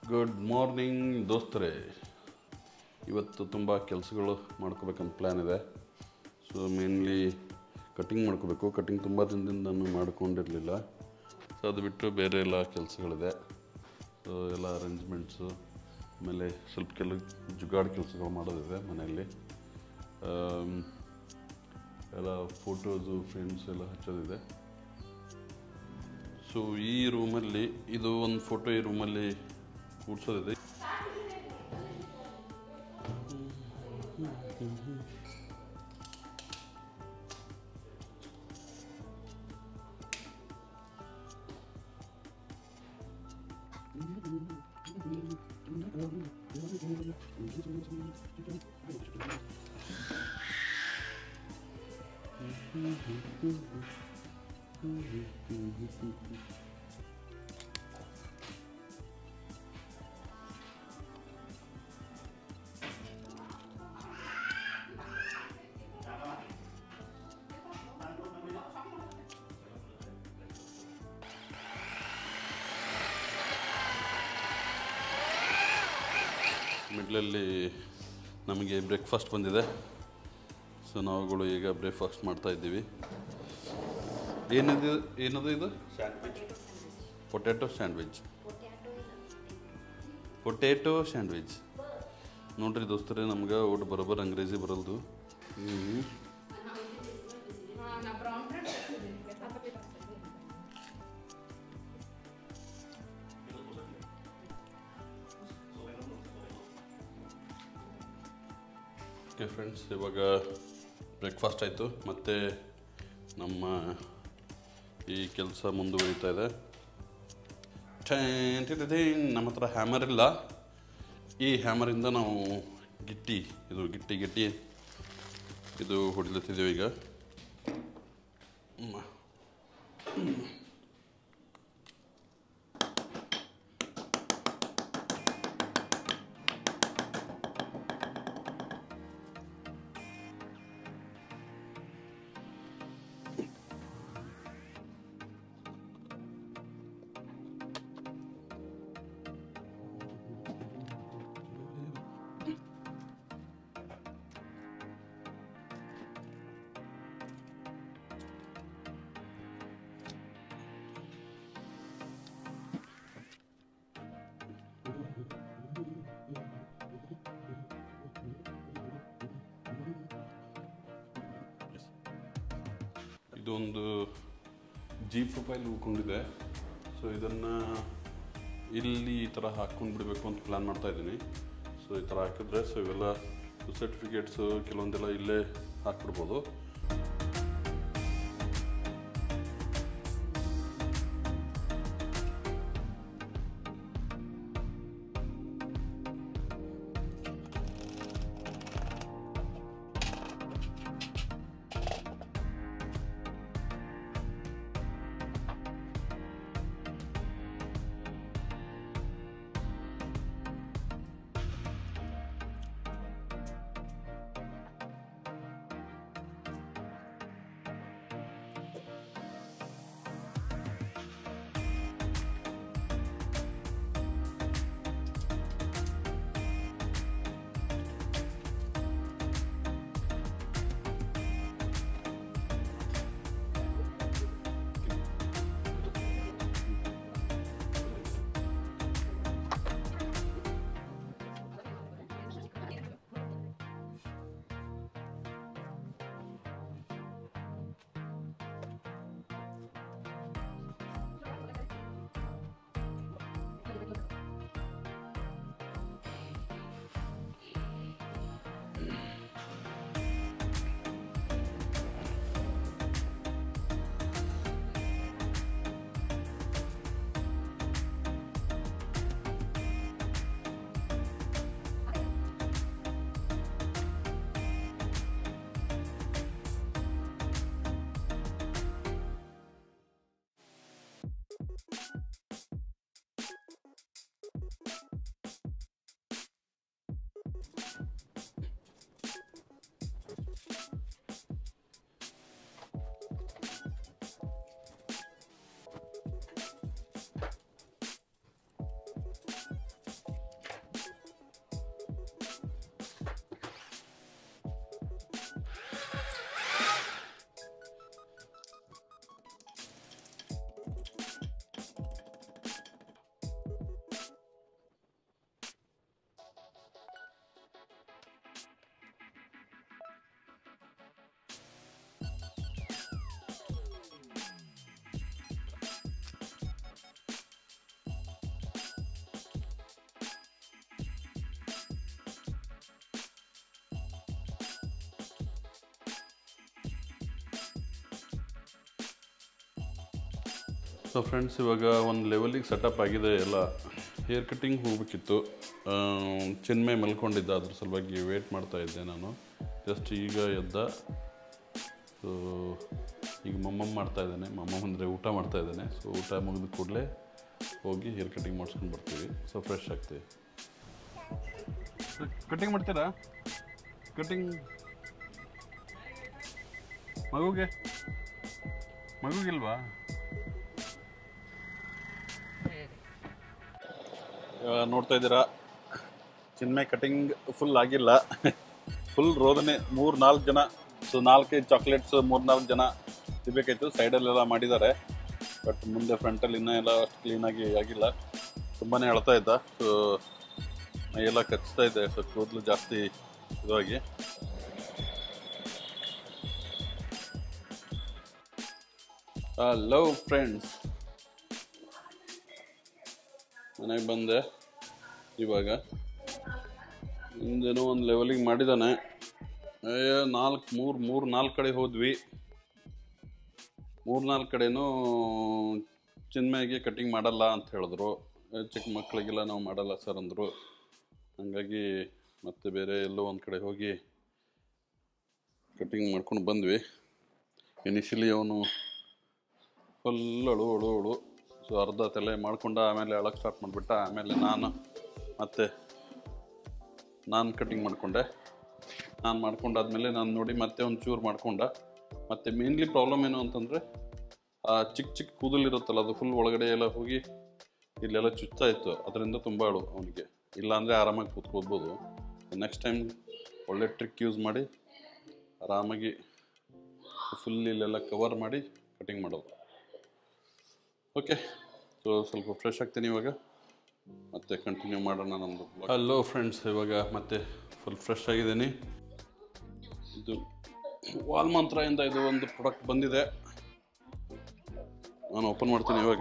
Good morning ದೋಸ್ತರೇ ಇವತ್ತು ತುಂಬ ಕೆಲಸಗಳು ಮಾಡ್ಕೋಬೇಕಂತ ಪ್ಲ್ಯಾನ್ ಇದೆ ಸೊ ಮೇನ್ಲಿ ಕಟಿಂಗ್ ಮಾಡ್ಕೋಬೇಕು ಕಟಿಂಗ್ ತುಂಬ ದಿನದಿಂದ ನಾನು ಮಾಡ್ಕೊಂಡಿರಲಿಲ್ಲ ಸೊ ಅದು ಬಿಟ್ಟು ಬೇರೆ ಎಲ್ಲ ಕೆಲಸಗಳಿದೆ ಸೊ ಎಲ್ಲ ಅರೇಂಜ್ಮೆಂಟ್ಸು ಆಮೇಲೆ ಸ್ವಲ್ಪ ಕೆಲವು ಜುಗಾಡ್ ಕೆಲಸಗಳು ಮಾಡೋದಿದೆ ಮನೆಯಲ್ಲಿ ಆಮ್, ಎಲ್ಲ ಫೋಟೋಸು ಫ್ರೇಮ್ಸ್ ಎಲ್ಲ ಹಚ್ಚೋದಿದೆ ಸೊ ಈ ರೂಮಲ್ಲಿ ಇದು ಒಂದು ಫೋಟೋ ಈ ರೂಮಲ್ಲಿ ಕೂಡ್ಸೋದಿದೆ ಮಿಡ್ಲಲ್ಲಿ ನಮಗೆ ಬ್ರೇಕ್ಫಾಸ್ಟ್ ಬಂದಿದೆ ಸೊ ನಾವುಗಳು ಈಗ ಬ್ರೇಕ್ಫಾಸ್ಟ್ ಮಾಡ್ತಾ ಇದ್ದೀವಿ ಏನಿದೆ ಏನದು ಇದು sandwich potato sandwich potato sandwich ನೋಡ್ರಿ ದೋಸ್ತರೇ ನಮ್ಗೆ ಒಟ್ಟು ಬರೋಬ್ಬರ ಅಂಗ್ರೇಜಿ ಬರಲ್ದು ಹ್ಞೂ ಓಕೆ ಫ್ರೆಂಡ್ಸ್ ಇವಾಗ ಬ್ರೇಕ್ಫಾಸ್ಟ್ ಆಯಿತು ಮತ್ತು ನಮ್ಮ ಈ ಕೆಲಸ ಮುಂದುವರಿತಾ ಇದೆ ಠೇನ್ ಠೇನ್ ಠೇನ್. ನಮ್ಮ ಹತ್ರ ಹ್ಯಾಮರ್ ಇಲ್ಲ ಈ ಹ್ಯಾಮರಿಂದ ನಾವು ಗಿಟ್ಟಿ ಇದು ಗಿಟ್ಟಿ ಗಿಟ್ಟಿ ಇದು ಹೊಡಿಲತ್ತಿದ್ದೀವಿ ಈಗ ಮ್. ಇದೊಂದು ಜಿ ಪ್ರೊಫೈಲ್ ಉಳ್ಕೊಂಡಿದೆ ಸೊ ಇದನ್ನು ಇಲ್ಲಿ ಈ ಥರ ಹಾಕ್ಕೊಂಡು ಬಿಡಬೇಕು ಅಂತ ಪ್ಲ್ಯಾನ್ ಮಾಡ್ತಾ ಇದ್ದೀನಿ ಸೊ ಈ ಥರ ಹಾಕಿದ್ರೆ ಸೊ ಇವೆಲ್ಲ ಸರ್ಟಿಫಿಕೇಟ್ಸು ಕೆಲವೊಂದೆಲ್ಲ ಇಲ್ಲೇ ಹಾಕ್ಬಿಡ್ಬೋದು ಸೊ ಫ್ರೆಂಡ್ಸ್ ಇವಾಗ ಒಂದು ಲೆವೆಲಿಗೆ ಸೆಟಪ್ ಆಗಿದೆ ಎಲ್ಲ ಹೇರ್ ಕಟ್ಟಿಂಗ್ ಹೋಗ್ಬೇಕಿತ್ತು ಚಿನ್ಮೆ ಮಲ್ಕೊಂಡಿದ್ದ ಅದ್ರ ಸಲುವಾಗಿ ವೇಟ್ ಮಾಡ್ತಾ ಇದ್ದೆ ನಾನು ಜಸ್ಟ್ ಈಗ ಎದ್ದ ಸೊ ಈಗ ಮಮ್ಮಮ್ಮ ಮಾಡ್ತಾ ಇದ್ದಾನೆ ಮಮ್ಮಮ್ಮ ಅಂದರೆ ಊಟ ಮಾಡ್ತಾ ಇದ್ದಾನೆ ಸೊ ಊಟ ಮುಗಿದ ಕೂಡಲೇ ಹೋಗಿ ಹೇರ್ ಕಟ್ಟಿಂಗ್ ಮಾಡಿಸ್ಕೊಂಡು ಬರ್ತೀವಿ ಸೊ ಫ್ರೆಶ್ ಆಗ್ತೀವಿ ಕಟ್ಟಿಂಗ್ ಮಾಡ್ತೀರಾ ಕಟ್ಟಿಂಗ್ ಮಗುಗೆ ಮಗುಗಿಲ್ವಾ ಇವಾಗ ನೋಡ್ತಾ ಇದ್ದೀರಾ ಚಿನ್ಮೆ ಕಟಿಂಗ್ ಫುಲ್ ಆಗಿಲ್ಲ ಫುಲ್ ರೋದನೆ ಮೂರು ನಾಲ್ಕು ಜನ ಸೊ ನಾಲ್ಕೈದು ಚಾಕ್ಲೇಟ್ಸ್ ಮೂರು ನಾಲ್ಕು ಜನ ಸಿಗಬೇಕಾಯ್ತು ಸೈಡಲ್ಲೆಲ್ಲ ಮಾಡಿದ್ದಾರೆ ಬಟ್ ಮುಂದೆ ಫ್ರಂಟಲ್ಲಿ ಇನ್ನೂ ಎಲ್ಲ ಅಷ್ಟು ಕ್ಲೀನಾಗಿ ಆಗಿಲ್ಲ ತುಂಬಾ ಅಳ್ತಾ ಇದ್ದ ಸೊ ಮೈಯೆಲ್ಲ ಕಚ್ತಾ ಇದೆ ಸೊ ಕೂದಲು ಜಾಸ್ತಿ ಇದಾಗಿ ಲವ್ ಫ್ರೆಂಡ್ಸ್ ಮನೆಗೆ ಬಂದೆ ಇವಾಗ ಹಿಂದೇನೋ ಒಂದು ಲೆವೆಲಿಗೆ ಮಾಡಿದ್ದಾನೆ ಅಯ್ಯೋ ನಾಲ್ಕು ಮೂರು ಮೂರು ನಾಲ್ಕು ಕಡೆ ಹೋದ್ವಿ ಮೂರು ನಾಲ್ಕು ಕಡೆನೂ ಚಿನ್ಮಯ್ಗೆ ಕಟಿಂಗ್ ಮಾಡಲ್ಲ ಅಂತ ಹೇಳಿದ್ರು ಏ, ಚಿಕ್ಕ ಮಕ್ಕಳಿಗೆಲ್ಲ ನಾವು ಮಾಡಲ್ಲ ಸರ್ ಅಂದರು ಹಾಗಾಗಿ ಮತ್ತೆ ಬೇರೆ ಎಲ್ಲೋ ಒಂದು ಕಡೆ ಹೋಗಿ ಕಟಿಂಗ್ ಮಾಡ್ಕೊಂಡು ಬಂದ್ವಿ ಇನಿಷಿಯಲಿ ಅವನು ಫುಲ್ ಅಳು ಅಳು ಅಳು ಸೊ ಅರ್ಧ ತಲೆ ಮಾಡ್ಕೊಂಡ ಆಮೇಲೆ ಅಳಕ್ಕೆ ಸ್ಟಾರ್ಟ್ ಮಾಡಿಬಿಟ್ಟ ಆಮೇಲೆ ನಾನು ಮತ್ತೆ ನಾನು ಕಟಿಂಗ್ ಮಾಡಿಕೊಂಡೆ ನಾನು ಮಾಡ್ಕೊಂಡಾದ್ಮೇಲೆ ನಾನು ನೋಡಿ ಮತ್ತೆ ಒಂದು ಚೂರು ಮಾಡ್ಕೊಂಡ ಮತ್ತು ಮೇನ್ಲಿ ಪ್ರಾಬ್ಲಮ್ ಏನು ಅಂತಂದರೆ ಆ ಚಿಕ್ಕ ಚಿಕ್ಕ ಕೂದಲಿರುತ್ತಲ್ಲ ಅದು ಫುಲ್ ಒಳಗಡೆ ಎಲ್ಲ ಹೋಗಿ ಇಲ್ಲೆಲ್ಲ ಚುಚ್ತಾ ಇತ್ತು ಅದರಿಂದ ತುಂಬ ಅಳು ಅವನಿಗೆ ಇಲ್ಲಾಂದರೆ ಆರಾಮಾಗಿ ಕೂತ್ಕೋಬೋದು ನೆಕ್ಸ್ಟ್ ಟೈಮ್ ಒಳ್ಳೆ ಟ್ರಿಕ್ ಯೂಸ್ ಮಾಡಿ ಆರಾಮಾಗಿ ಫುಲ್ ಇಲ್ಲೆಲ್ಲ ಕವರ್ ಮಾಡಿ ಕಟಿಂಗ್ ಮಾಡೋದು ಓಕೆ ಸೊ ಸ್ವಲ್ಪ ಫ್ರೆಶ್ ಆಗ್ತೀನಿ ಇವಾಗ ಮತ್ತೆ ಕಂಟಿನ್ಯೂ ಮಾಡೋಣ ನಮ್ಮದು ಹಲೋ ಫ್ರೆಂಡ್ಸ್ ಇವಾಗ ಮತ್ತೆ ಫುಲ್ ಫ್ರೆಶ್ ಆಗಿದ್ದೀನಿ ಇದು ವಾಲ್ ಮಂತ್ರದಿಂದ ಇದು ಒಂದು ಪ್ರಾಡಕ್ಟ್ ಬಂದಿದೆ ನಾನು ಓಪನ್ ಮಾಡ್ತೀನಿ ಇವಾಗ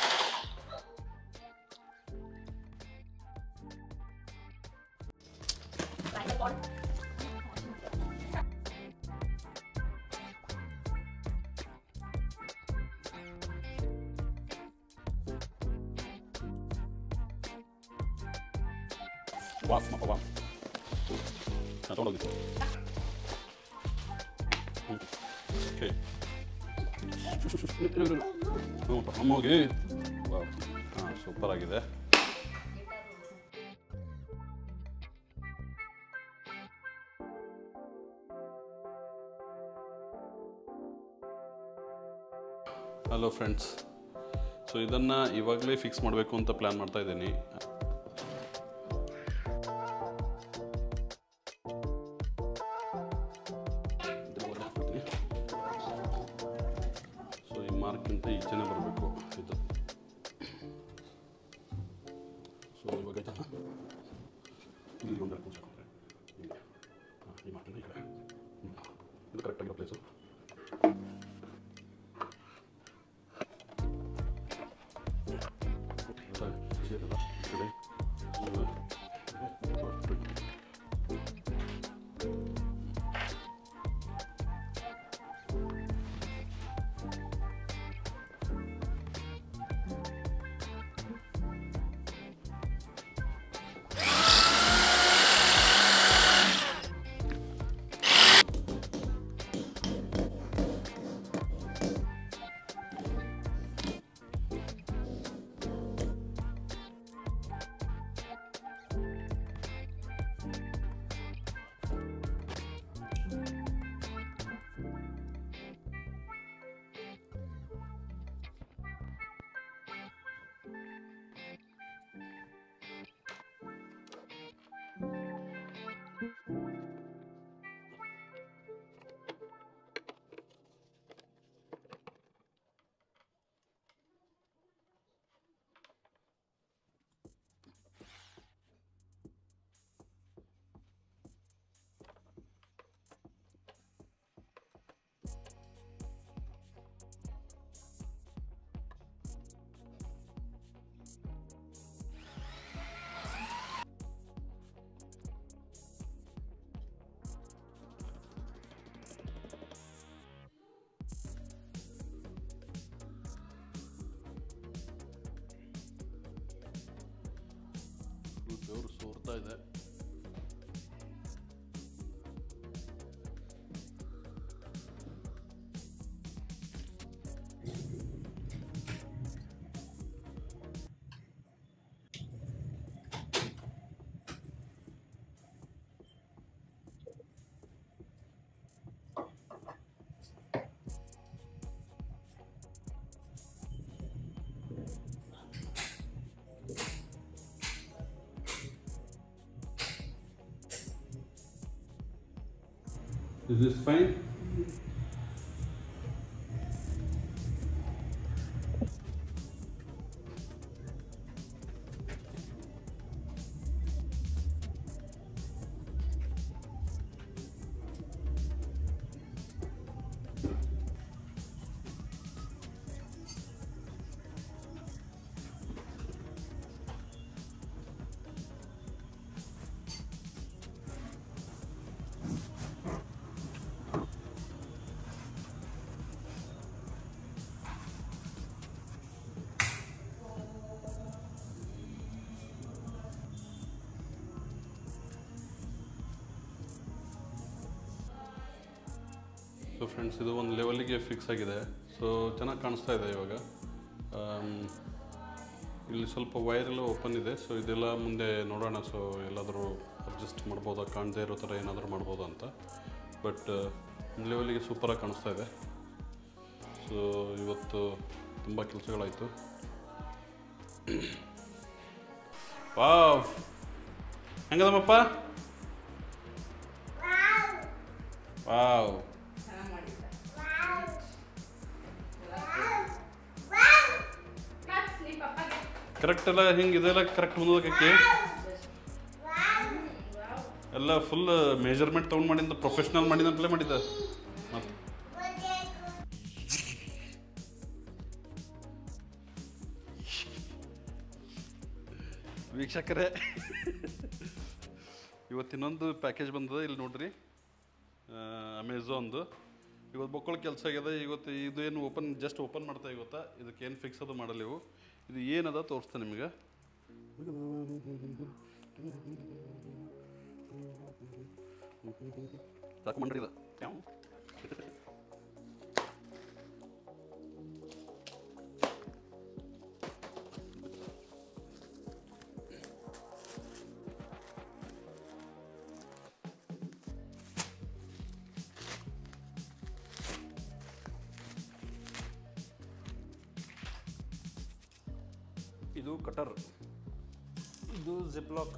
ವಾ ವಾ ತಗೊಂಡೋಗಿ ಓಕೆ ಹ್ಞೂ ಅಮ್ಮಗೆ ಹಾಂ ಸೂಪರ್ ಆಗಿದೆ ಹಲೋ ಫ್ರೆಂಡ್ಸ್ ಸೊ ಇದನ್ನು ಇವಾಗಲೇ ಫಿಕ್ಸ್ ಮಾಡಬೇಕು ಅಂತ ಪ್ಲ್ಯಾನ್ ಮಾಡ್ತಾ ಇದ್ದೀನಿ ಸೊ ಈ ಮಾರ್ಕ್ಗಿಂತ ಈಚೆನೇ ಬರಬೇಕು ಇದು ಸೊ ಇವಾಗ ಆಯ್ತಾ ಇಲ್ಲಿ ಒಂದು ಕೂರಿಸ್ಕೊಂಡ್ರೆ ಹೀಗೆ ಹಾಂ ಈ ಮಾರ್ಕಿಂದ ಈ ಕಡೆ ಹ್ಮ್. ಇದು ಕರೆಕ್ಟಾಗಿರೋ ಪ್ಲೇಸು ನಡೀತಾ ಇದೆ Is this fine? So friends ಇದು ಒಂದು ಲೆವೆಲಿಗೆ ಫಿಕ್ಸ್ ಆಗಿದೆ ಸೊ ಚೆನ್ನಾಗಿ ಕಾಣಿಸ್ತಾ ಇದೆ ಇವಾಗ ಆಮ್, ಇಲ್ಲಿ ಸ್ವಲ್ಪ ವೈರ್ ಎಲ್ಲ ಓಪನ್ ಇದೆ ಸೊ ಇದೆಲ್ಲ ಮುಂದೆ ನೋಡೋಣ ಸೊ ಎಲ್ಲಾದರೂ ಅಡ್ಜಸ್ಟ್ ಮಾಡ್ಬೋದಾ ಕಾಣದೇ ಇರೋ ಥರ ಏನಾದರೂ ಮಾಡ್ಬೋದಾ ಅಂತ ಬಟ್ ಲೆವೆಲಿಗೆ ಸೂಪರಾಗಿ ಕಾಣಿಸ್ತಾ ಇದೆ ಸೊ ಇವತ್ತು ತುಂಬ ಕೆಲಸಗಳಾಯಿತು ವಾವ್ ಹೆಂಗದಮ್ಮಪ್ಪ ವಾವ್ ಚೆನ್ನಾಗಿ ಮಾಡಿದ್ದ ಕಟ್ಸ್ ನೀ ಪಪ್ಪಗೆ ಕರೆಕ್ಟ್ ಎಲ್ಲ ಹಿಂಗೆ ಇದೆಲ್ಲ ಕರೆಕ್ಟ್ ಮುಂದೋದಕ್ಕೆ ಎಲ್ಲ ಫುಲ್ ಮೆಜರ್ಮೆಂಟ್ ತೊಗೊಂಡು ಮಾಡಿದ ಪ್ರೊಫೆಷ್ನಲ್ ಮಾಡಿದ ಪ್ಲೇ ಮಾಡಿದ್ದ ಮತ್ತೆ ವೀಕ್ಷಕರೇ ಇವತ್ತಿನೊಂದು ಪ್ಯಾಕೇಜ್ ಬಂದದ ಇಲ್ಲಿ ನೋಡ್ರಿ ಅಮೆಝಾನ್ದು ಇವತ್ತು ಬೊಕ್ಕಳ ಕೆಲಸ ಆಗ್ಯದ ಇವತ್ತು ಇದು ಏನು ಓಪನ್ ಜಸ್ಟ್ ಓಪನ್ ಮಾಡ್ತಾ ಇವತ್ತ ಇದಕ್ಕೆ ಏನು ಫಿಕ್ಸ್ ಅದು ಮಾಡಲ್ಲ ಇವು ಇದು ಏನದ ತೋರಿಸ್ತೇನೆ ನಿಮಗೆ ಸಾಕು ಮಾಡ್ರಿ ಇದು ಟ್ಯಾವ್. ಇದು ಕಟರ್ ಇದು ಜಿಪ್ಲಾಕ್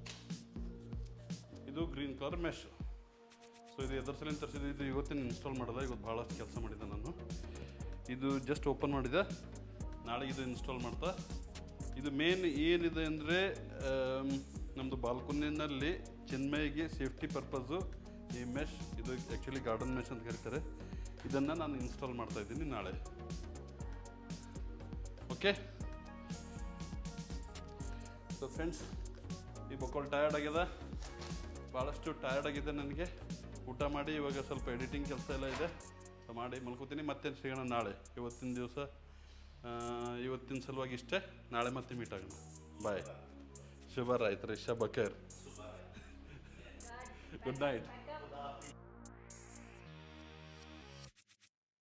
ಇದು ಗ್ರೀನ್ ಕಲರ್ ಮೆಶ್ ಸೊ ಇದು ಎದರ್ ಸಲಿಂದ ತರಿಸಿದ್ದು ಇದು ಇವತ್ತಿನ ಇನ್ಸ್ಟಾಲ್ ಮಾಡಿದೆ ಇವತ್ತು ಭಾಳಷ್ಟು ಕೆಲಸ ಮಾಡಿದ್ದೆ ನಾನು ಇದು ಜಸ್ಟ್ ಓಪನ್ ಮಾಡಿದೆ ನಾಳೆ ಇದು ಇನ್ಸ್ಟಾಲ್ ಮಾಡ್ತಾ ಇದು ಮೇನ್ ಏನಿದೆ ಅಂದರೆ ನಮ್ಮದು ಬಾಲ್ಕನಿನಲ್ಲಿ ಚಿನ್ಮಯಿಗೆ ಸೇಫ್ಟಿ ಪರ್ಪಸ್ಸು ಈ ಮೆಶ್ ಇದು ಆ್ಯಕ್ಚುಲಿ ಗಾರ್ಡನ್ ಮೆಶ್ ಅಂತ ಕರೀತಾರೆ ಇದನ್ನು ನಾನು ಇನ್ಸ್ಟಾಲ್ ಮಾಡ್ತಾ ಇದ್ದೀನಿ ನಾಳೆ ಓಕೆ ಸೊ ಫ್ರೆಂಡ್ಸ್ ಈ ಬೊಕ್ಕೋಲ್ ಟಯರ್ಡ್ ಆಗ್ಯದ ಭಾಳಷ್ಟು ಟಯರ್ಡ್ ಆಗಿದೆ ನನಗೆ ಊಟ ಮಾಡಿ ಇವಾಗ ಸ್ವಲ್ಪ ಎಡಿಟಿಂಗ್ ಕೆಲಸ ಎಲ್ಲ ಇದೆ ಸೊ ಮಾಡಿ ಮಲ್ಕೋತೀನಿ ಮತ್ತೆ ಸಿಗೋಣ ನಾಳೆ ಇವತ್ತಿನ ದಿವಸ ಇವತ್ತಿನ ಸಲುವಾಗಿ ಇಷ್ಟೇ ನಾಳೆ ಮತ್ತೆ ಮೀಟ್ ಆಗೋಣ ಬಾಯ್ ಶುಭ ರಾಯ್ತು ರೀ ಶಬಕರ್ ಗುಡ್ ನೈಟ್